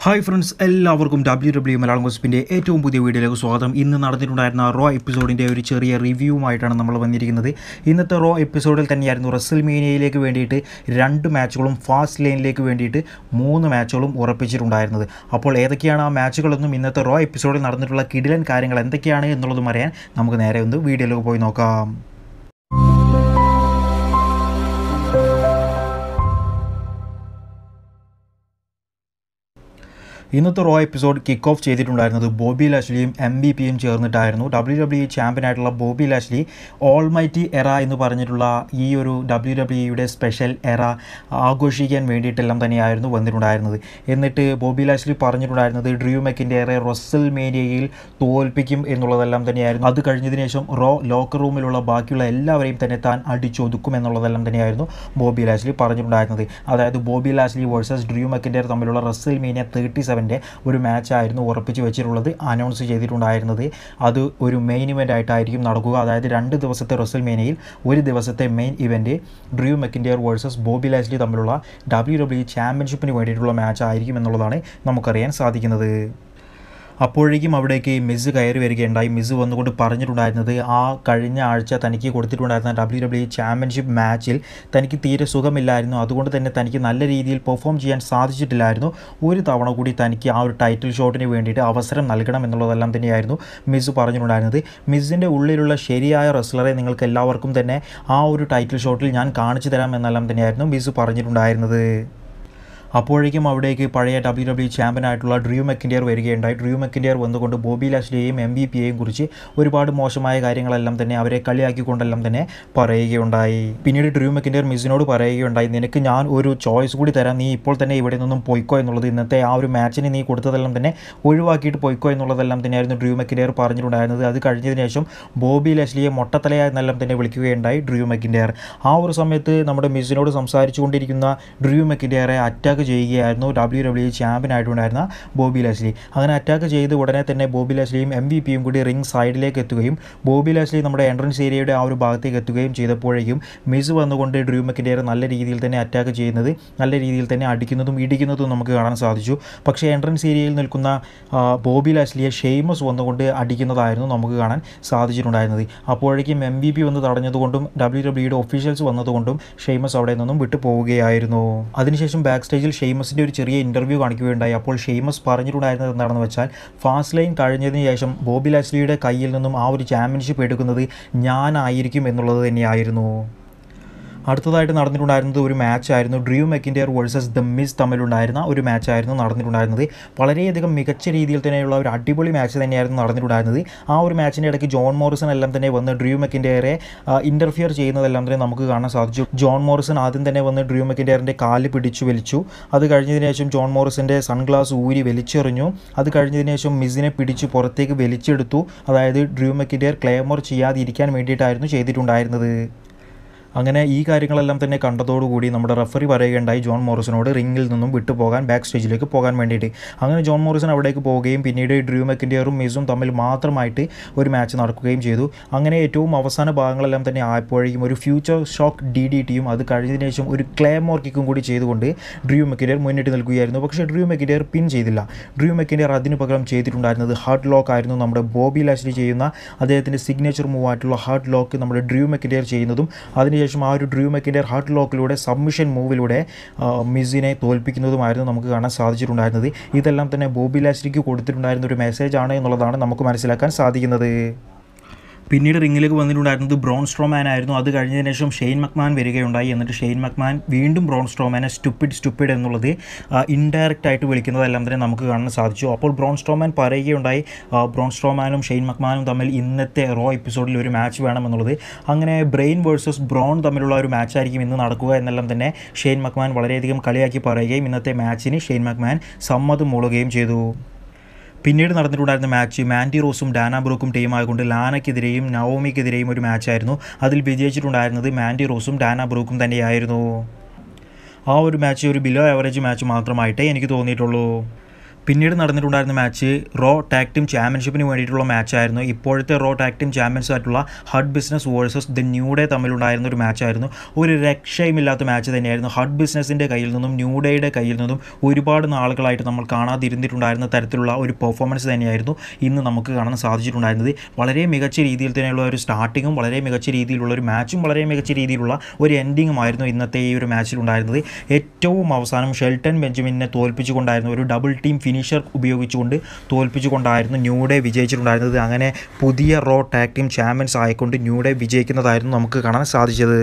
hi friends എല്ലാവർക്കും W W Malayalam ഗോസിപ്പിൻ്റെ ഏറ്റവും പുതിയ വീഡിയോയിലേക്ക് സ്വാഗതം ഇന്ന് നടന്നിട്ടുണ്ടായിരുന്ന റോ എപ്പിസോഡിൻ്റെ ഒരു ചെറിയ റിവ്യൂവുമായിട്ടാണ് നമ്മൾ വന്നിരിക്കുന്നത് ഇന്നത്തെ റോ എപ്പിസോഡിൽ തന്നെയായിരുന്നു റസൽ മീനിയയിലേക്ക് വേണ്ടിയിട്ട് രണ്ട് മാച്ചുകളും ഫാസ്റ്റ് ലൈനിലേക്ക് വേണ്ടിയിട്ട് മൂന്ന് മാച്ചുകളും ഉറപ്പിച്ചിട്ടുണ്ടായിരുന്നത് അപ്പോൾ ഏതൊക്കെയാണ് ആ മാച്ചുകളെന്നും ഇന്നത്തെ റോ എപ്പിസോഡിൽ നടന്നിട്ടുള്ള കിടിലൻ കാര്യങ്ങൾ എന്തൊക്കെയാണ് എന്നുള്ളതും അറിയാൻ നമുക്ക് നേരെ ഒന്ന് വീഡിയോയിലേക്ക് പോയി നോക്കാം ഇന്നത്തെ റോ എപ്പിസോഡ് കിക്ക് ഓഫ് ചെയ്തിട്ടുണ്ടായിരുന്നത് ബോബി ലാഷ്ലിയും എം ബി പിയും ചേർന്നിട്ടായിരുന്നു ഡബ്ല്യു ഡബ്ല്യു ചാമ്പ്യനായിട്ടുള്ള ബോബി ലാഷ്ലി ഓൾമൈറ്റി എറ എന്ന് പറഞ്ഞിട്ടുള്ള ഈ ഒരു ഡബ്ല്യു ഡബ്ല്യുയുടെ സ്പെഷ്യൽ എറ ആഘോഷിക്കാൻ വേണ്ടിയിട്ടെല്ലാം തന്നെയായിരുന്നു വന്നിട്ടുണ്ടായിരുന്നത് എന്നിട്ട് ബോബി ലാഷ്ലി പറഞ്ഞിട്ടുണ്ടായിരുന്നത് ഡ്രൂ മെക്കിൻ്റെ ഏറെ റൊസൽ മേനിയയിൽ തോൽപ്പിക്കും എന്നുള്ളതെല്ലാം തന്നെയായിരുന്നു അത് കഴിഞ്ഞതിന് ശേഷം റോ ലോക്കർ റൂമിലുള്ള ബാക്കിയുള്ള എല്ലാവരെയും തന്നെ താൻ അടിച്ചൊതുക്കും എന്നുള്ളതെല്ലാം തന്നെയായിരുന്നു ബോബി ലാഷ്ലി പറഞ്ഞിട്ടുണ്ടായിരുന്നത് അതായത് Bobby Lashley versus Drew McIntyre തമ്മിലുള്ള റസൽ മേനിയ തേർട്ടി സെവൻ്റെ ഒരു മാച്ചായിരുന്നു ഉറപ്പിച്ച് വെച്ചിട്ടുള്ളത് അനൗൺസ് ചെയ്തിട്ടുണ്ടായിരുന്നത് അത് ഒരു മെയിൻ ഇവൻ്റ് ആയിട്ടായിരിക്കും നടക്കുക അതായത് രണ്ട് ദിവസത്തെ റസൽ മേനയിൽ ഒരു ദിവസത്തെ main event Drew McIntyre versus Bobby Lashley തമ്മിലുള്ള ഡബ്ല്യു ഡബ്ല്യു ചാമ്പ്യൻഷിപ്പിന് വേണ്ടിയിട്ടുള്ള മാച്ച് ആയിരിക്കും എന്നുള്ളതാണ് നമുക്കറിയാൻ സാധിക്കുന്നത് അപ്പോഴേക്കും അവിടേക്ക് മിസ് കയറി വരികയുണ്ടായി മിസ് വന്നുകൊണ്ട് പറഞ്ഞിട്ടുണ്ടായിരുന്നത് ആ കഴിഞ്ഞ ആഴ്ച തനിക്ക് കൊടുത്തിട്ടുണ്ടായിരുന്ന ഡബ്ല്യു ഡബ്ല്യു ചാമ്പ്യൻഷിപ്പ് മാച്ചിൽ തനിക്ക് തീരെ സുഖമില്ലായിരുന്നു അതുകൊണ്ട് തന്നെ തനിക്ക് നല്ല രീതിയിൽ പെർഫോം ചെയ്യാൻ സാധിച്ചിട്ടില്ലായിരുന്നു ഒരു തവണ കൂടി തനിക്ക് ആ ഒരു ടൈറ്റിൽ ഷോട്ടിന് വേണ്ടിയിട്ട് അവസരം നൽകണം എന്നുള്ളതെല്ലാം തന്നെയായിരുന്നു മിസ് പറഞ്ഞിട്ടുണ്ടായിരുന്നത് മിസ്സിൻ്റെ ഉള്ളിലുള്ള ശരിയായ റെസ്ലറെ നിങ്ങൾക്ക് എല്ലാവർക്കും തന്നെ ആ ഒരു ടൈറ്റിൽ ഷോട്ടിൽ ഞാൻ കാണിച്ചു തരാം എന്നെല്ലാം തന്നെയായിരുന്നു മിസ് പറഞ്ഞിട്ടുണ്ടായിരുന്നത് അപ്പോഴേക്കും അവിടേക്ക് പഴയ ഡബ്ല്യു ഡബ്ല്യു ചാമ്പ്യനായിട്ടുള്ള ഡ്രൂ മെക്കിൻഡിയർ വരികയുണ്ടായി ഡ്രൂ മെക്കിൻഡിയർ വന്നുകൊണ്ട് ബോബി ലാഷ്ലിയെയും എം ബി പിയെയും കുറിച്ച് ഒരുപാട് മോശമായ കാര്യങ്ങളെല്ലാം തന്നെ അവരെ കളിയാക്കിക്കൊണ്ടെല്ലാം തന്നെ പറയുകയുണ്ടായി പിന്നീട് ഡ്രൂ മെക്കിൻഡിയർ മിസ്സിനോട് പറയുകയുണ്ടായി നിനക്ക് ഞാൻ ഒരു ചോയ്സ് കൂടി തരാം നീ ഇപ്പോൾ തന്നെ ഇവിടെ നിന്നും പൊയ്ക്കോ എന്നുള്ളത് ഇന്നത്തെ ആ ഒരു മാച്ചിന് നീ കൊടുത്തതെല്ലാം തന്നെ ഒഴിവാക്കിയിട്ട് പൊയ്ക്കോ എന്നുള്ളതെല്ലാം തന്നെയായിരുന്നു ഡ്രൂ മെക്കിൻഡിയർ പറഞ്ഞിട്ടുണ്ടായിരുന്നത് അത് കഴിഞ്ഞതിന് ശേഷം ബോബി ലാഷ്ലിയെ മൊട്ടത്തലയ എന്നെല്ലാം തന്നെ വിളിക്കുകയുണ്ടായി ഡ്രൂ മെക്കിൻഡിയർ ആ ഒരു സമയത്ത് നമ്മുടെ മിസ്സിനോട് സംസാരിച്ചുകൊണ്ടിരിക്കുന്ന ഡ്രൂ മെക്കിൻഡിയറെ അറ്റാക്ക് ചെയ്യുകയായിരുന്നു ഡബ്ല്യു ഡബ്ല്യു ചാമ്പ്യൻ ആയിട്ടുണ്ടായിരുന്ന ബോബി ലാസ്ലി അങ്ങനെ അറ്റാക്ക് ചെയ്ത് ഉടനെ തന്നെ ബോബി ലാസ്ലിയും എം വി പിയും കൂടി റിംഗ് സൈഡിലേക്ക് എത്തുകയും ബോബി ലാസ്ലി നമ്മുടെ എൻട്രൻസ് ഏരിയയുടെ ആ ഒരു ഭാഗത്തേക്ക് എത്തുകയും ചെയ്തപ്പോഴേക്കും മിസ് വന്നുകൊണ്ട് ഡ്രൂ മെക്കിൻഡിയർ നല്ല രീതിയിൽ തന്നെ അറ്റാക്ക് ചെയ്യുന്നത് നല്ല രീതിയിൽ തന്നെ അടിക്കുന്നതും ഇടിക്കുന്നതും നമുക്ക് കാണാൻ സാധിച്ചു പക്ഷേ എൻട്രൻസ് ഏരിയയിൽ നിൽക്കുന്ന ആ, ബോബി ലാസ്ലിയെ ഷെയ്മസ് വന്നുകൊണ്ട് അടിക്കുന്നതായിരുന്നു നമുക്ക് കാണാൻ സാധിച്ചിട്ടുണ്ടായിരുന്നത് അപ്പോഴേക്കും എം വി പി വന്ന് തടഞ്ഞതുകൊണ്ടും ഡബ്ല്യു ഡബ്ല്യുയുടെ ഒഫീഷ്യൽസ് വന്നതുകൊണ്ടും ഷെയ്മസ് അവിടെ നിന്നും വിട്ടു പോവുകയായിരുന്നു അതിനുശേഷം ബാക്ക് സ്റ്റേജിൽ ഷെയ്മസിൻ്റെ ഒരു ചെറിയ ഇൻ്റർവ്യൂ കാണിക്കുകയുണ്ടായി അപ്പോൾ ഷെയ്മസ് പറഞ്ഞിട്ടുണ്ടായിരുന്നത് എന്താണെന്ന് വെച്ചാൽ ഫാസ്റ്റ് ലൈൻ കഴിഞ്ഞതിന് ശേഷം ബോബി ലാസ്ലിയുടെ കയ്യിൽ നിന്നും ആ ഒരു ചാമ്പ്യൻഷിപ്പ് എടുക്കുന്നത് ഞാനായിരിക്കും എന്നുള്ളത് തന്നെയായിരുന്നു അടുത്തതായിട്ട് നടന്നിട്ടുണ്ടായിരുന്നത് ഒരു മാച്ചായിരുന്നു Drew McIntyre versus the Miz തമ്മിലുണ്ടായിരുന്ന ഒരു മാച്ചായിരുന്നു നടന്നിട്ടുണ്ടായിരുന്നത് വളരെയധികം മികച്ച രീതിയിൽ തന്നെയുള്ള ഒരു അടിപൊളി മാച്ച് തന്നെയായിരുന്നു നടന്നിട്ടുണ്ടായിരുന്നത് ആ ഒരു മാച്ചിൻ്റെ ഇടയ്ക്ക് ജോൺ മോറിസൺ എല്ലാം തന്നെ വന്ന് ഡ്രൂ മെക്കിൻഡിയറെ ഇൻ്റർഫിയർ ചെയ്യുന്നതെല്ലാം തന്നെ നമുക്ക് കാണാൻ സാധിച്ചു ജോൺ മോറിസൺ ആദ്യം തന്നെ വന്ന് ഡ്രൂ മെക്കിൻഡിയറിൻ്റെ കാല് പിടിച്ചു വലിച്ചു അത് കഴിഞ്ഞതിന് ശേഷം ജോൺ മോറിസൻ്റെ സൺഗ്ലാസ് ഊരി വലിച്ചെറിഞ്ഞു അത് കഴിഞ്ഞതിന് ശേഷം മിസിനെ പിടിച്ച് പുറത്തേക്ക് വലിച്ചെടുത്തു അതായത് ഡ്രൂ മെക്കിൻഡിയർ ക്ലെയമർ ചെയ്യാതിരിക്കാൻ വേണ്ടിയിട്ടായിരുന്നു ചെയ്തിട്ടുണ്ടായിരുന്നത് അങ്ങനെ ഈ കാര്യങ്ങളെല്ലാം തന്നെ കണ്ടതോടുകൂടി നമ്മുടെ റഫറി പറയുകയുണ്ടായി ജോൺ മോറിസനോട് റിങ്ങിൽ നിന്നും വിട്ടുപോകാൻ ബാക്ക് സ്റ്റേജിലേക്ക് പോകാൻ വേണ്ടിയിട്ട് അങ്ങനെ ജോൺ മോറിസൺ അവിടേക്ക് പോവുകയും പിന്നീട് ഡ്രൂ മെക്കിൻഡിയറും മിസും തമ്മിൽ മാത്രമായിട്ട് ഒരു മാച്ച് നടക്കുകയും ചെയ്തു അങ്ങനെ ഏറ്റവും അവസാന ഭാഗങ്ങളെല്ലാം തന്നെ ആയപ്പോഴേക്കും ഒരു ഫ്യൂച്ചർ ഷോക്ക് ഡി ഡി ടിയും അത് കഴിഞ്ഞതിന് ശേഷം ഒരു ക്ലേമോർ കിക്കും കൂടി ചെയ്തുകൊണ്ട് ഡ്രൂ മെക്കിൻഡിയർ മുന്നിട്ട് നിൽക്കുകയായിരുന്നു പക്ഷേ ഡ്രൂ മെക്കിൻഡിയർ പിൻ ചെയ്തില്ല ഡ്രൂ മെക്കിൻഡിയർ അതിന് പകരം ചെയ്തിട്ടുണ്ടായിരുന്നത് ഹാർട്ട് ലോക്ക് ആയിരുന്നു നമ്മുടെ ബോബി ലാഷ്ലി ചെയ്യുന്ന അദ്ദേഹത്തിൻ്റെ സിഗ്നേച്ചർ മൂവ് ആയിട്ടുള്ള ഹാർട്ട് ലോക്ക് നമ്മുടെ ഡ്രൂ മെക്കിൻഡിയർ ചെയ്യുന്നതും അതിനുശേഷം ആ ഒരു ഡ്രൂ മെക്കിൻഡിയർ ഹാർട്ട് ലോക്കിലൂടെ സബ്മിഷൻ മൂവിലൂടെ ആ, മിസിനെ തോൽപ്പിക്കുന്നതുമായിരുന്നു നമുക്ക് കാണാൻ സാധിച്ചിട്ടുണ്ടായിരുന്നത് ഇതെല്ലാം തന്നെ ബോബി ലാഷ്ലിക്ക് കൊടുത്തിട്ടുണ്ടായിരുന്ന ഒരു മെസ്സേജ് ആണ് എന്നുള്ളതാണ് നമുക്ക് മനസ്സിലാക്കാൻ സാധിക്കുന്നത് പിന്നീട് റിങ്ങിലേക്ക് വന്നിട്ടുണ്ടായിരുന്നത് ബ്രോൺ സ്ട്രോമാൻ ആയിരുന്നു അത് കഴിഞ്ഞതിന് ശേഷം ഷെയ്ൻ മക്മാൻ വരികയുണ്ടായി എന്നിട്ട് ഷെയ്ൻ മക്മാൻ വീണ്ടും ബ്രോൺ സ്ട്രോമാനെ സ്റ്റുപ്പിഡ് സ്റ്റുപ്പിഡ് എന്നുള്ളത് ഇൻഡയറക്റ്റ് ആയിട്ട് വിളിക്കുന്നതെല്ലാം തന്നെ നമുക്ക് കാണാൻ സാധിച്ചു അപ്പോൾ ബ്രോൺ സ്ട്രോമാൻ പറയുകയുണ്ടായി ആ, ബ്രോൺ സ്ട്രോമാനും ഷെയ്ൻ മക്മാനും തമ്മിൽ ഇന്നത്തെ റോ എപ്പിസോഡിൽ ഒരു മാച്ച് വേണമെന്നുള്ളത് അങ്ങനെ ബ്രെയിൻ വേഴ്സസ് ബ്രോൺ തമ്മിലുള്ള ഒരു മാച്ച് ആയിരിക്കും ഇന്ന് നടക്കുക എന്നെല്ലാം തന്നെ ഷെയ്ൻ മക്മാൻ വളരെയധികം കളിയാക്കി പറയുകയും ഇന്നത്തെ മാച്ചിന് ഷെയ്ൻ മക്മാൻ സമ്മതം മൂളുകയും ചെയ്തു പിന്നീട് നടന്നിട്ടുണ്ടായിരുന്ന മാച്ച് മാൻഡി റോസും ഡാന ബ്രൂക്കും ടീമായതുകൊണ്ട് ലാനയ്ക്കെതിരെയും നവോമിക്കെതിരെയും ഒരു മാച്ചായിരുന്നു അതിൽ വിജയിച്ചിട്ടുണ്ടായിരുന്നത് മാൻഡി റോസും ഡാന ബ്രൂക്കും തന്നെയായിരുന്നു ആ ഒരു മാച്ച് ഒരു ബിലോ ആവറേജ് മാച്ച് മാത്രമായിട്ടേ എനിക്ക് തോന്നിയിട്ടുള്ളൂ പിന്നീട് നടന്നിട്ടുണ്ടായിരുന്ന മാച്ച് റോ ടാഗ് ടീം ചാമ്പ്യൻഷിപ്പിന് വേണ്ടിയിട്ടുള്ള മാച്ചായിരുന്നു ഇപ്പോഴത്തെ റോ ടാഗ് ടീം ചാമ്പ്യൻസ് ആയിട്ടുള്ള Hurt Business versus the New Day തമ്മിലുണ്ടായിരുന്ന ഒരു മാച്ചായിരുന്നു ഒരു രക്ഷയുമില്ലാത്ത മാച്ച് തന്നെയായിരുന്നു ഹഡ് ബിസിനസിൻ്റെ കയ്യിൽ നിന്നും ന്യൂ ഡേയുടെ കയ്യിൽ നിന്നും ഒരുപാട് നാളുകളായിട്ട് നമ്മൾ കാണാതിരുന്നിട്ടുണ്ടായിരുന്ന തരത്തിലുള്ള ഒരു പെർഫോമൻസ് തന്നെയായിരുന്നു ഇന്ന് നമുക്ക് കാണാൻ സാധിച്ചിട്ടുണ്ടായിരുന്നത് വളരെ മികച്ച രീതിയിൽ തന്നെയുള്ള ഒരു സ്റ്റാർട്ടിങ്ങും വളരെ മികച്ച രീതിയിലുള്ള ഒരു മാച്ചും വളരെ മികച്ച രീതിയിലുള്ള ഒരു എൻഡിങ്ങുമായിരുന്നു ഇന്നത്തെ ഈ ഒരു മാച്ചിലുണ്ടായിരുന്നത് ഏറ്റവും അവസാനം ഷെൽട്ടൺ ബെഞ്ചമിനെ തോൽപ്പിച്ചുകൊണ്ടായിരുന്നു ഒരു ഡബിൾ ടീം ഫിനിഷർ ഉപയോഗിച്ചുകൊണ്ട് തോൽപ്പിച്ചുകൊണ്ടായിരുന്നു ന്യൂ ഡേ വിജയിച്ചിട്ടുണ്ടായിരുന്നത് അങ്ങനെ പുതിയ റോ ടാഗ് ടീം ചാമ്പ്യൻസ് ആയിക്കൊണ്ട് ന്യൂ ഡേ വിജയിക്കുന്നതായിരുന്നു നമുക്ക് കാണാൻ സാധിച്ചത്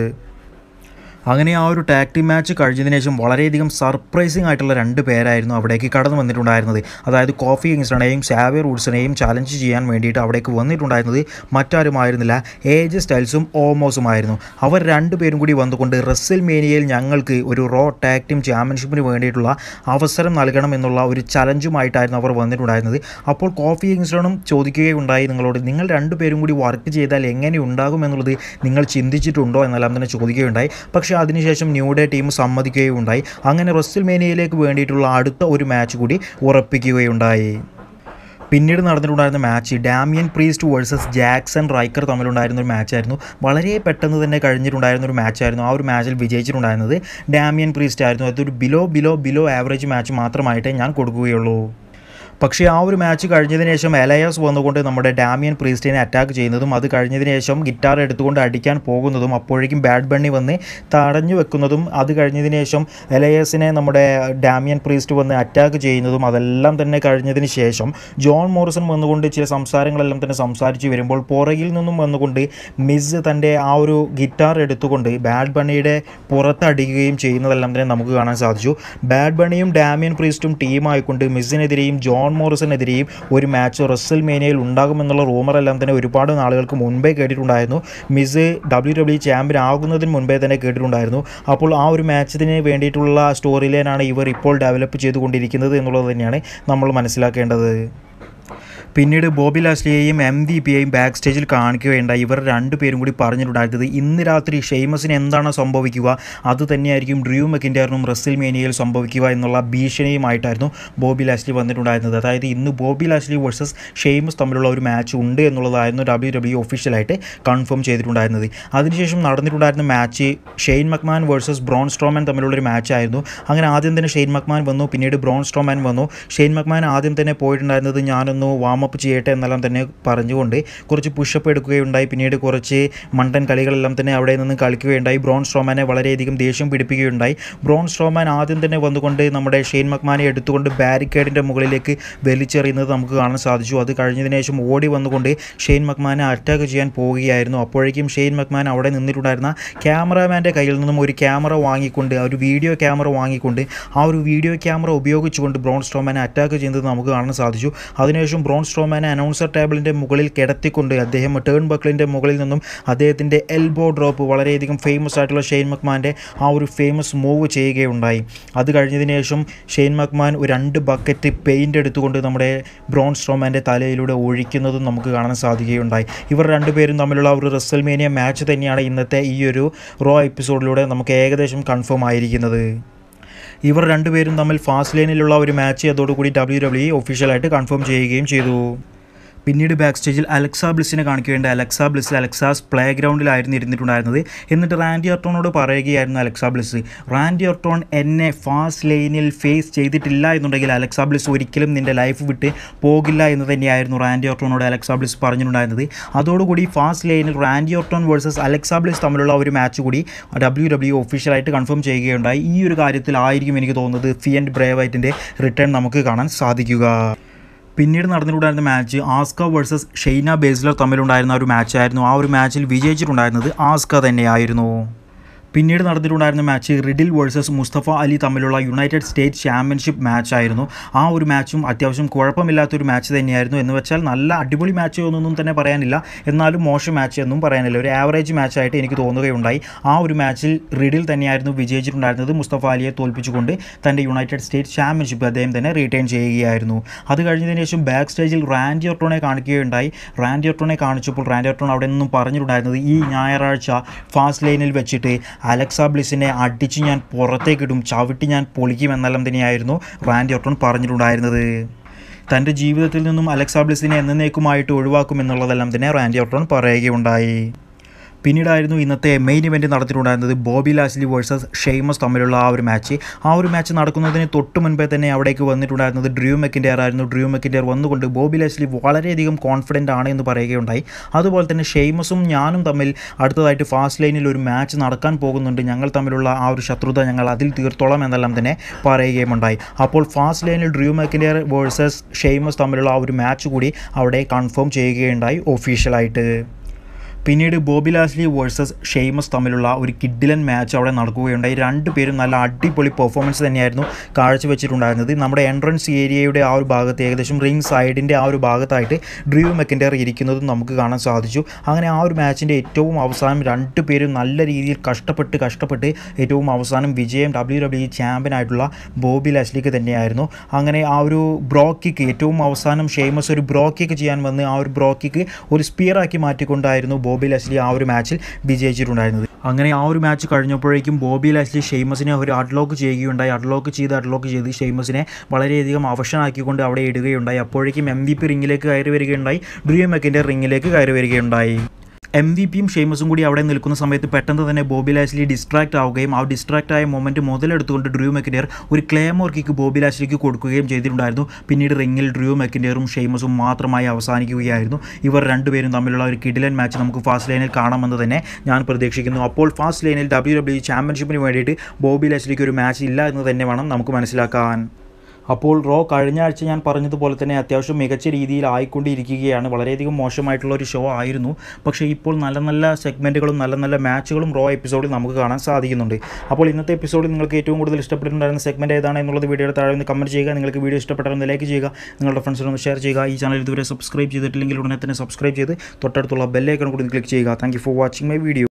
അങ്ങനെ ആ ഒരു ടാഗ് ടീം മാച്ച് കഴിഞ്ഞതിന് ശേഷം വളരെയധികം സർപ്രൈസിങ് ആയിട്ടുള്ള രണ്ട് പേരായിരുന്നു അവിടേക്ക് കടന്നു വന്നിട്ടുണ്ടായിരുന്നത് അതായത് കോഫി കിങ്സ്റ്റണെയും സാവിയർ വുഡ്സിനെയും ചാലഞ്ച് ചെയ്യാൻ വേണ്ടിയിട്ട് അവിടേക്ക് വന്നിട്ടുണ്ടായിരുന്നത് മറ്റാരുമായിരുന്നില്ല ഏജ് സ്റ്റൈൽസും ഓമോസുമായിരുന്നു അവർ രണ്ടുപേരും കൂടി വന്നുകൊണ്ട് റെസ്സിൽ മേനിയയിൽ ഞങ്ങൾക്ക് ഒരു റോ ടാഗ് ടീം ചാമ്പ്യൻഷിപ്പിന് വേണ്ടിയിട്ടുള്ള അവസരം നൽകണം എന്നുള്ള ഒരു ചലഞ്ചുമായിട്ടായിരുന്നു അവർ വന്നിട്ടുണ്ടായിരുന്നത് അപ്പോൾ കോഫി കിങ്സ്റ്റണും ചോദിക്കുകയുണ്ടായി നിങ്ങളോട് നിങ്ങൾ രണ്ടുപേരും കൂടി വർക്ക് ചെയ്താൽ എങ്ങനെ ഉണ്ടാകും എന്നുള്ളത് നിങ്ങൾ ചിന്തിച്ചിട്ടുണ്ടോ എന്നെല്ലാം തന്നെ ചോദിക്കുകയുണ്ടായി പക്ഷേ അതിനുശേഷം ന്യൂ ഡേ ടീം സമ്മതിക്കുകയുണ്ടായി അങ്ങനെ റെസ്സിൽ മേനിയയിലേക്ക് വേണ്ടിയിട്ടുള്ള അടുത്ത ഒരു മാച്ച് കൂടി ഉറപ്പിക്കുകയുണ്ടായി പിന്നീട് നടന്നിട്ടുണ്ടായിരുന്ന match Damian Priest versus Jaxson Ryker തമ്മിലുണ്ടായിരുന്ന ഒരു മാച്ചായിരുന്നു വളരെ പെട്ടെന്ന് തന്നെ കഴിഞ്ഞിട്ടുണ്ടായിരുന്ന ഒരു മാച്ചായിരുന്നു ആ ഒരു മാച്ചിൽ വിജയിച്ചിട്ടുണ്ടായിരുന്നത് ഡാമിയൻ പ്രീസ്റ്റ് ആയിരുന്നു അതൊരു below below below average match മാത്രമായിട്ടേ ഞാൻ കൊടുക്കുകയുള്ളൂ പക്ഷേ ആ ഒരു മാച്ച് കഴിഞ്ഞതിന് ശേഷം എലയസ് വന്നുകൊണ്ട് നമ്മുടെ ഡാമിയൻ പ്രീസ്റ്റിനെ അറ്റാക്ക് ചെയ്യുന്നതും അത് കഴിഞ്ഞതിന് ശേഷം ഗിറ്റാർ എടുത്തുകൊണ്ട് അടിക്കാൻ പോകുന്നതും അപ്പോഴേക്കും ബാഡ് ബണ്ണി വന്ന് തടഞ്ഞു വെക്കുന്നതും അത് കഴിഞ്ഞതിന് ശേഷം എലയസിനെ നമ്മുടെ ഡാമിയൻ പ്രീസ്റ്റ് വന്ന് അറ്റാക്ക് ചെയ്യുന്നതും അതെല്ലാം തന്നെ കഴിഞ്ഞതിന് ശേഷം ജോൺ മോറിസൺ വന്നുകൊണ്ട് ചില സംസാരങ്ങളെല്ലാം തന്നെ സംസാരിച്ച് വരുമ്പോൾ പുറകിൽ നിന്നും വന്നുകൊണ്ട് മിസ് തൻ്റെ ആ ഒരു ഗിറ്റാർ എടുത്തുകൊണ്ട് ബാഡ് ബണ്ണിയുടെ പുറത്തടിക്കുകയും ചെയ്യുന്നതെല്ലാം തന്നെ നമുക്ക് കാണാൻ സാധിച്ചു ബാഡ് ബണ്ണിയും ഡാമിയൻ പ്രീസ്റ്റും ടീമായിക്കൊണ്ട് മിസ്സിനെതിരെയും ജോൺ മോറിസനെതിരെയും ഒരു മാച്ച് റസൽ മേനയിൽ ഉണ്ടാകുമെന്നുള്ള റൂമറെല്ലാം തന്നെ ഒരുപാട് നാളുകൾക്ക് മുൻപേ കേട്ടിട്ടുണ്ടായിരുന്നു മിസ് ഡബ്ല്യു ഡബ്ല്യു ചാമ്പ്യൻ ആകുന്നതിന് മുൻപേ തന്നെ കേട്ടിട്ടുണ്ടായിരുന്നു അപ്പോൾ ആ ഒരു മാച്ചിന് വേണ്ടിയിട്ടുള്ള സ്റ്റോറി ലൈനാണ് ഇവർ ഇപ്പോൾ ഡെവലപ്പ് ചെയ്തുകൊണ്ടിരിക്കുന്നത് എന്നുള്ളത് തന്നെയാണ് നമ്മൾ മനസ്സിലാക്കേണ്ടത് പിന്നീട് ബോബി ലാസ്ലിയെയും എം വി പിയെയും ബാക്ക് സ്റ്റേജിൽ കാണിക്കുകയുണ്ടായി ഇവർ രണ്ടുപേരും കൂടി പറഞ്ഞിട്ടുണ്ടായിരുന്നത് ഇന്ന് രാത്രി ഷെയ്മസിന് എന്താണ് സംഭവിക്കുക അത് തന്നെയായിരിക്കും ഡ്രൂ മെക്കിൻ്റെറിനും റസിൽ മേനിയയിൽ സംഭവിക്കുക എന്നുള്ള ഭീഷണിയുമായിട്ടായിരുന്നു ബോബി ലാസ്ലി വന്നിട്ടുണ്ടായിരുന്നത് അതായത് ഇന്ന് ബോബി ലാസ്ലി വേഴ്സസ് ഷെയ്മസ് തമ്മിലുള്ള ഒരു മാച്ച് ഉണ്ട് എന്നുള്ളതായിരുന്നു ഡബ്ല്യു ഡബ്ല്യു ഒഫീഷ്യലായിട്ട് കൺഫേം ചെയ്തിട്ടുണ്ടായിരുന്നത് അതിനുശേഷം നടന്നിട്ടുണ്ടായിരുന്ന match Shane McMahon versus Braun Strowman തമ്മിലുള്ള ഒരു മാച്ച് ആയിരുന്നു അങ്ങനെ ആദ്യം തന്നെ ഷെയ്ൻ മക്മാൻ വന്നു പിന്നീട് ബ്രോൺ സ്ട്രോമാൻ വന്നു ഷെയ്ൻ മക്മാൻ ആദ്യം തന്നെ പോയിട്ടുണ്ടായിരുന്നത് ഞാനൊന്ന് വാമപ്പ് ചെയ്യട്ടെ എന്നെല്ലാം തന്നെ പറഞ്ഞുകൊണ്ട് കുറച്ച് പുഷപ്പ് എടുക്കുകയുണ്ടായി പിന്നീട് കുറച്ച് മണ്ടൻ കളികളെല്ലാം തന്നെ അവിടെ നിന്ന് കളിക്കുകയുണ്ടായി ബ്രോൺ സ്ട്രോമാനെ വളരെയധികം ദേഷ്യം പിടിപ്പിക്കുകയുണ്ടായി ബ്രോൺ സ്ട്രോമാൻ ആദ്യം തന്നെ വന്നുകൊണ്ട് നമ്മുടെ ഷെയ്ൻ മക്മാനെ എടുത്തുകൊണ്ട് ബാരിക്കേഡിൻ്റെ മുകളിലേക്ക് വലിച്ചെറിയുന്നത് നമുക്ക് കാണാൻ സാധിച്ചു അത് കഴിഞ്ഞതിന് ശേഷം ഓടി വന്നുകൊണ്ട് ഷെയ്ൻ മക്മാനെ അറ്റാക്ക് ചെയ്യാൻ പോവുകയായിരുന്നു അപ്പോഴേക്കും ഷെയ്ൻ മക്മാൻ അവിടെ നിന്നിട്ടുണ്ടായിരുന്ന ക്യാമറാമാൻ്റെ കയ്യിൽ നിന്നും ഒരു ക്യാമറ വാങ്ങിക്കൊണ്ട് ആ ഒരു വീഡിയോ ക്യാമറ വാങ്ങിക്കൊണ്ട് ആ ഒരു വീഡിയോ ക്യാമറ ഉപയോഗിച്ചുകൊണ്ട് ബ്രോൺ സ്ട്രോമാനെ അറ്റാക്ക് ചെയ്യുന്നത് നമുക്ക് കാണാൻ സാധിച്ചു അതിനുശേഷം ബ്രോൺ സ്ട്രോമാനെ അനൗൺസർ ടേബിളിൻ്റെ മുകളിൽ കിടത്തിക്കൊണ്ട് അദ്ദേഹം ടേൺ ബക്കിളിൻ്റെ മുകളിൽ നിന്നും അദ്ദേഹത്തിൻ്റെ എൽബോ ഡ്രോപ്പ് വളരെയധികം ഫേമസ് ആയിട്ടുള്ള ഷെയ്ൻ മക്മാൻ്റെ ആ ഒരു ഫേമസ് മൂവ് ചെയ്യുകയുണ്ടായി അത് കഴിഞ്ഞതിന് ശേഷം ഷെയ്ൻ മക്മാൻ ഒരു രണ്ട് ബക്കറ്റ് പെയിൻ്റ് എടുത്തുകൊണ്ട് നമ്മുടെ ബ്രോൺ സ്ട്രോമാൻ്റെ തലയിലൂടെ ഒഴിക്കുന്നതും നമുക്ക് കാണാൻ സാധിക്കുകയുണ്ടായി ഇവർ രണ്ടുപേരും തമ്മിലുള്ള ഒരു റെസൽമേനിയ മാച്ച് തന്നെയാണ് ഇന്നത്തെ ഈ ഒരു റോ എപ്പിസോഡിലൂടെ നമുക്ക് ഏകദേശം കൺഫേം ആയിരിക്കുന്നത് ഇവർ രണ്ടുപേരും തമ്മിൽ ഫാസ്റ്റ് ലൈനിലുള്ള ഒരു മാച്ച് അതോടുകൂടി ഡബ്ല്യു ഡബ്ല്യു ഒഫീഷ്യലായിട്ട് കൺഫേം ചെയ്യുകയും ചെയ്തു പിന്നീട് ബാക്ക് സ്റ്റേജിൽ അലക്സ ബ്ലിസിനെ കാണിക്കേണ്ട അലക്സ ബ്ലിസ് അലക്സാസ് പ്ലേ ഗ്രൗണ്ടിലായിരുന്നു ഇരുന്നിട്ടുണ്ടായിരുന്നത് എന്നിട്ട് റാൻഡി ഒർട്ടോണോട് പറയുകയായിരുന്നു അലക്സ ബ്ലിസ് റാൻഡി ഒർട്ടോൺ എന്നെ ഫാസ്റ്റ് ലൈനിൽ ഫേസ് ചെയ്തിട്ടില്ല എന്നുണ്ടെങ്കിൽ അലക്സ ബ്ലിസ് ഒരിക്കലും നിൻ്റെ ലൈഫ് വിട്ട് പോകില്ല എന്ന് തന്നെയായിരുന്നു റാൻഡി ഒർട്ടോണോട് അലക്സ ബ്ലിസ് പറഞ്ഞിട്ടുണ്ടായിരുന്നത് അതോടുകൂടി ഫാസ്റ്റ് ലൈനിൽ Randy Orton versus Alexa Bliss തമ്മിലുള്ള ഒരു മാച്ച് കൂടി ഡബ്ല്യു ഡബ്ല്യു ഒഫീഷ്യലായിട്ട് കൺഫേം ചെയ്യുകയുണ്ടായി ഈ ഒരു കാര്യത്തിലായിരിക്കും എനിക്ക് തോന്നുന്നത് ഫി ആൻഡ് ബ്രേവൈറ്റിൻ്റെ റിട്ടേൺ നമുക്ക് കാണാൻ സാധിക്കുക പിന്നീട് നടന്നിട്ടുണ്ടായിരുന്ന match Asuka versus Shayna Baszler തമ്മിലുണ്ടായിരുന്ന ഒരു മാച്ചായിരുന്നു ആ ഒരു മാച്ചിൽ വിജയിച്ചിട്ടുണ്ടായിരുന്നത് ആസ്ക തന്നെയായിരുന്നു പിന്നീട് നടന്നിട്ടുണ്ടായിരുന്ന match Riddle versus Mustafa Ali തമ്മിലുള്ള യുണൈറ്റഡ് സ്റ്റേറ്റ് ചാമ്പ്യൻഷിപ്പ് മാച്ച് ആയിരുന്നു ആ ഒരു മാച്ചും അത്യാവശ്യം കുഴപ്പമില്ലാത്തൊരു മാച്ച് തന്നെയായിരുന്നു എന്ന് വെച്ചാൽ നല്ല അടിപൊളി മാച്ച് ഒന്നും തന്നെ പറയാനില്ല എന്നാലും മോശം മാച്ച് എന്നും പറയാനില്ല ഒരു ആവറേജ് മാച്ചായിട്ട് എനിക്ക് തോന്നുകയുണ്ടായി ആ ഒരു മാച്ചിൽ റിഡിൽ തന്നെയായിരുന്നു വിജയിച്ചിട്ടുണ്ടായിരുന്നത് മുസ്തഫ അലിയെ തോൽപ്പിച്ചുകൊണ്ട് തൻ്റെ യുണൈറ്റഡ് സ്റ്റേറ്റ് ചാമ്പ്യൻഷിപ്പ് അദ്ദേഹം തന്നെ റീറ്റെയിൻ ചെയ്യുകയായിരുന്നു അത് കഴിഞ്ഞതിന് ശേഷം ബാക്ക് സ്റ്റേജിൽ റാൻഡി ഒർട്ടോണെ കാണിക്കുകയുണ്ടായി റാൻഡി ഒർട്ടോണെ കാണിച്ചപ്പോൾ റാൻഡി ഒർട്ടോൺ അവിടെ നിന്നും പറഞ്ഞിട്ടുണ്ടായിരുന്നത് ഈ ഞായറാഴ്ച ഫാസ്റ്റ് ലൈനിൽ വെച്ചിട്ട് അലക്സ ബ്ലിസിനെ അടിച്ച് ഞാൻ പുറത്തേക്കിടും ചവിട്ടി ഞാൻ പൊളിക്കും എന്നെല്ലാം തന്നെയായിരുന്നു റാൻഡി ഓർട്ടൺ പറഞ്ഞിട്ടുണ്ടായിരുന്നത് തൻ്റെ ജീവിതത്തിൽ നിന്നും അലക്സ ബ്ലിസിനെ എന്നേക്കുമായിട്ട് ഒഴിവാക്കുമെന്നുള്ളതെല്ലാം തന്നെ റാൻഡി ഓർട്ടൺ പറയുകയുണ്ടായി പിന്നീടായിരുന്നു ഇന്നത്തെ മെയിൻ ഇവൻറ്റ് നടത്തിയിട്ടുണ്ടായിരുന്നത് ബോബി ലാസ്ലി വേഴ്സസ് ഷെയ്മസ് തമ്മിലുള്ള ആ ഒരു മാച്ച് ആ ഒരു മാച്ച് നടക്കുന്നതിന് തൊട്ട് മുൻപേ തന്നെ അവിടേക്ക് വന്നിട്ടുണ്ടായിരുന്നത് ഡ്രൂ മെക്കിൻ്റെയർ ആയിരുന്നു ഡ്രൂ മെക്കിൻ്റെയർ വന്നുകൊണ്ട് ബോബി ലാസ്ലി വളരെയധികം കോൺഫിഡൻ്റ് ആണ് എന്ന് പറയുകയുണ്ടായി അതുപോലെ തന്നെ ഷെയ്മസും ഞാനും തമ്മിൽ അടുത്തതായിട്ട് ഫാസ്റ്റ് ലൈനിൽ ഒരു മാച്ച് നടക്കാൻ പോകുന്നുണ്ട് ഞങ്ങൾ തമ്മിലുള്ള ആ ഒരു ശത്രുത ഞങ്ങൾ അതിൽ തീർത്തോളം എന്നെല്ലാം തന്നെ പറയുകയുമുണ്ടായി അപ്പോൾ ഫാസ്റ്റ് ലൈനിൽ ഡ്രൂ മെക്കിൻ്റെയർ വേഴ്സസ് ഷെയ്മസ് തമ്മിലുള്ള ആ ഒരു മാച്ച് കൂടി അവിടെ കൺഫേം ചെയ്യുകയുണ്ടായി ഒഫീഷ്യലായിട്ട് പിന്നീട് ബോബി ലാസ്ലി വേഴ്സസ് ഷെയ്മസ് തമ്മിലുള്ള ഒരു കിഡിലൻ മാച്ച് അവിടെ നടക്കുകയുണ്ടായി രണ്ടുപേരും നല്ല അടിപൊളി പെർഫോമൻസ് തന്നെയായിരുന്നു കാഴ്ചവെച്ചിട്ടുണ്ടായിരുന്നത് നമ്മുടെ എൻട്രൻസ് ഏരിയയുടെ ആ ഒരു ഭാഗത്ത് ഏകദേശം റിംഗ് സൈഡിൻ്റെ ആ ഒരു ഭാഗത്തായിട്ട് ഡ്രീവ് മെക്കിൻ്റെയർ ഇരിക്കുന്നതും നമുക്ക് കാണാൻ സാധിച്ചു അങ്ങനെ ആ ഒരു മാച്ചിൻ്റെ ഏറ്റവും അവസാനം രണ്ടുപേരും നല്ല രീതിയിൽ കഷ്ടപ്പെട്ട് കഷ്ടപ്പെട്ട് ഏറ്റവും അവസാനം വിജയം ഡബ്ല്യു ഡബ്ല്യു ചാമ്പ്യൻ ആയിട്ടുള്ള ബോബി ലാസ്ലിക്ക് തന്നെയായിരുന്നു അങ്ങനെ ആ ഒരു ബ്രോക്കിക്ക് ഏറ്റവും അവസാനം ഷെയ്മസ് ഒരു ബ്രോക്കിക്ക് ചെയ്യാൻ വന്ന് ആ ഒരു ബ്രോക്കിക്ക് ഒരു സ്പിയറാക്കി മാറ്റിക്കൊണ്ടായിരുന്നു ബോബി ലെസ്ലി ആ ഒരു മാച്ചിൽ വിജയിച്ചിട്ടുണ്ടായിരുന്നത് അങ്ങനെ ആ ഒരു മാച്ച് കഴിഞ്ഞപ്പോഴേക്കും ബോബി ലെസ്ലി ഷെയ്മസിനെ ഒരു അഡ്ലോക്ക് ചെയ്യുകയുണ്ടായി അഡ്ലോക്ക് ചെയ്ത് അഡ്ലോക്ക് ചെയ്ത് ഷെയ്മസിനെ വളരെയധികം അവശനാക്കിക്കൊണ്ട് അവിടെ ഇടുകയുണ്ടായി അപ്പോഴേക്കും എം വി പി റിങ്ങിലേക്ക് കയറി വരികയുണ്ടായി ഡ്രീം മെക്കിൻ്റെ റിങ്ങിലേക്ക് കയറി വരികയുണ്ടായി എം വി പിയും ഷെയ്മസും കൂടി അവിടെ നിൽക്കുന്ന സമയത്ത് പെട്ടെന്ന് തന്നെ ബോബി ലാസ്ലി ഡിസ്ട്രാക്ട് ആവുകയും ആ ഡിസ്ട്രാക്ട് ആയ മൊമെൻറ്റ് മുതലെടുത്തുകൊണ്ട് ഡ്രൂ മെക്കിൻ്റെയർ ഒരു ക്ലേമോർ കിക്ക് ബോബി ലാസ്ലിക്ക് കൊടുക്കുകയും ചെയ്തിട്ടുണ്ടായിരുന്നു പിന്നീട് റിങ്ങിൽ ഡ്രൂ മെക്കിൻ്റെയറും ഷെയ്മസും മാത്രമായി അവസാനിക്കുകയായിരുന്നു ഇവർ രണ്ടുപേരും തമ്മിലുള്ള ഒരു കിഡിലൻ മാച്ച് നമുക്ക് ഫാസ്റ്റ് ലൈനിൽ കാണാമെന്ന് തന്നെ ഞാൻ പ്രതീക്ഷിക്കുന്നു അപ്പോൾ ഫാസ്റ്റ് ലൈനിൽ ഡബ്ല്യു ഡബ്ല്യു ചാമ്പ്യൻഷിപ്പിന് വേണ്ടിയിട്ട് ബോബി ലാസ്ലിക്ക് ഒരു മാച്ച് ഇല്ല എന്ന് തന്നെ വേണം നമുക്ക് മനസ്സിലാക്കാൻ അപ്പോൾ റോ കഴിഞ്ഞ ആഴ്ച ഞാൻ പറഞ്ഞതുപോലെ തന്നെ അത്യാവശ്യം മികച്ച രീതിയിൽ ആയിക്കൊണ്ടിരിക്കുകയാണ് വളരെയധികം മോശമായിട്ടുള്ള ഒരു ഷോ ആയിരുന്നു പക്ഷേ ഇപ്പോൾ നല്ല നല്ല സെഗ്മെൻറ്റുകളും നല്ല നല്ല മാച്ചുകളും റോ എപ്പിസോഡിൽ നമുക്ക് കാണാൻ സാധിക്കുന്നുണ്ട് അപ്പോൾ ഇന്നത്തെ എപ്പിസോഡിൽ നിങ്ങൾക്ക് ഏറ്റവും കൂടുതൽ ഇഷ്ടപ്പെട്ടിട്ടുണ്ടായിരുന്ന സെഗ്മെൻറ്റ് ഏതാണ് എന്നുള്ളത് വീഡിയോയുടെ താഴെ ഒന്ന് കമൻറ്റ് ചെയ്യുക നിങ്ങൾക്ക് വീഡിയോ ഇഷ്ടപ്പെട്ടാൽ ഒന്ന് ലൈക്ക് ചെയ്യുക നിങ്ങളുടെ ഫ്രണ്ട്സിനൊന്ന് ഷെയർ ചെയ്യുക ഈ ചാനൽ ഇതുവരെ സബ്സ്ക്രൈബ് ചെയ്തിട്ടില്ലെങ്കിൽ ഉടനെ തന്നെ സബ്സ്ക്രൈബ് ചെയ്ത് തൊട്ടടുത്തുള്ള ബെല്ലൈക്കൺ കൂടി ക്ലിക്ക് ചെയ്യുക thank for watching my video